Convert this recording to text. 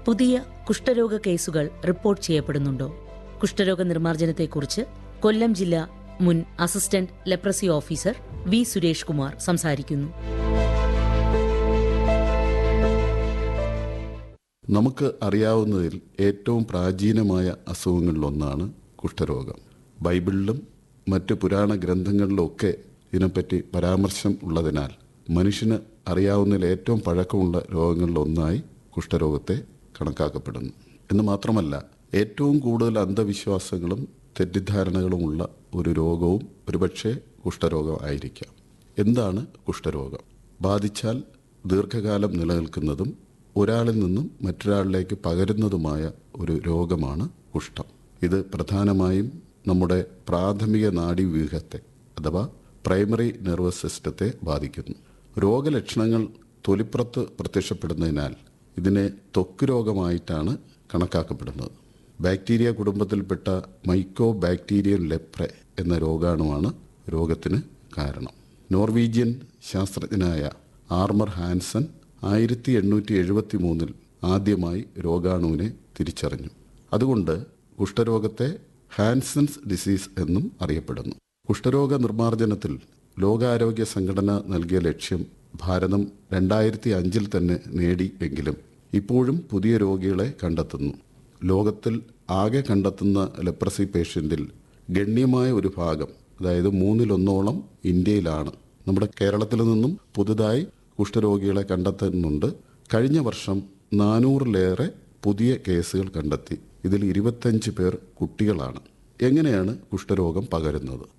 പുതിയ കുഷ്ഠരോഗ കേസുകൾ റിപ്പോർട്ട് ചെയ്യപ്പെടുന്നുണ്ടോ കുഷ്ഠരോഗ നിർമ്മാർജ്ജനത്തെക്കുറിച്ച് കൊല്ലം ജില്ലാ മുൻ assistant leprosy officer V Suresh Kumar സംസാരിക്കുന്നു നമുക്ക് അറിയാവുന്നതിൽ ഏറ്റവും പ്രാചീനമായ അസുഖങ്ങളിലൊന്നാണ് കുഷ്ഠരോഗം ബൈബിളിലും മറ്റ് പുരാണ ഗ്രന്ഥങ്ങളിലുമൊക്കെ ഇതിനെപ്പറ്റി പരാമർശം ഉള്ളതിനാൽ മനുഷ്യന് അറിയാവുന്നതിൽ ഏറ്റവും പഴക്കമുള്ള രോഗങ്ങളിലൊന്നായി കുഷ്ഠരോഗത്തെ കണക്കാക്കപ്പെടുന്നു എന്ന് മാത്രമല്ല ഏറ്റവും കൂടുതൽ അന്ധവിശ്വാസങ്ങളും തെറ്റിദ്ധാരണകളുമുള്ള ഒരു രോഗവും ഒരുപക്ഷെ കുഷ്ഠരോഗം ആയിരിക്കാം എന്താണ് കുഷ്ഠരോഗം ബാധിച്ചാൽ ദീർഘകാലം നിലനിൽക്കുന്നതും ഒരാളിൽ നിന്നും മറ്റൊരാളിലേക്ക് പകരുന്നതുമായ ഒരു രോഗമാണ് കുഷ്ഠം ഇത് പ്രധാനമായും നമ്മുടെ പ്രാഥമിക നാഡീവ്യൂഹത്തെ അഥവാ പ്രൈമറി നെർവസ് സിസ്റ്റത്തെ ബാധിക്കുന്നു രോഗലക്ഷണങ്ങൾ തൊലിപ്പുറത്ത് പ്രത്യക്ഷപ്പെടുന്നതിനാൽ ഇതിനെ ത്വക്ക് രോഗമായിട്ടാണ് കണക്കാക്കപ്പെടുന്നത് ബാക്ടീരിയ കുടുംബത്തിൽപ്പെട്ട മൈക്കോ ബാക്ടീരിയൽ ലെപ്രെ എന്ന രോഗാണുവാണ് രോഗത്തിന് കാരണം നോർവീജിയൻ ശാസ്ത്രജ്ഞനായ ആർമർ ഹാൻസൺ ആയിരത്തി എണ്ണൂറ്റി എഴുപത്തി മൂന്നിൽ ആദ്യമായി രോഗാണുവിനെ തിരിച്ചറിഞ്ഞു അതുകൊണ്ട് കുഷ്ഠരോഗത്തെ ഹാൻസൺസ് ഡിസീസ് എന്നും അറിയപ്പെടുന്നു കുഷ്ഠരോഗ നിർമ്മാർജ്ജനത്തിൽ ലോകാരോഗ്യ സംഘടന നൽകിയ ലക്ഷ്യം ഭാരതം രണ്ടായിരത്തി അഞ്ചിൽ തന്നെ നേടി എങ്കിലും ഇപ്പോഴും പുതിയ രോഗികളെ കണ്ടെത്തുന്നു ലോകത്തിൽ ആകെ കണ്ടെത്തുന്ന ലെപ്രസി പേഷ്യൻറ്റിൽ ഗണ്യമായ ഒരു ഭാഗം അതായത് മൂന്നിലൊന്നോളം ഇന്ത്യയിലാണ് നമ്മുടെ കേരളത്തിൽ നിന്നും പുതുതായി കുഷ്ഠരോഗികളെ കണ്ടെത്തുന്നുണ്ട് കഴിഞ്ഞ വർഷം നാനൂറിലേറെ പുതിയ കേസുകൾ കണ്ടെത്തി ഇതിൽ ഇരുപത്തഞ്ച് പേർ കുട്ടികളാണ് എങ്ങനെയാണ് കുഷ്ഠരോഗം പകരുന്നത്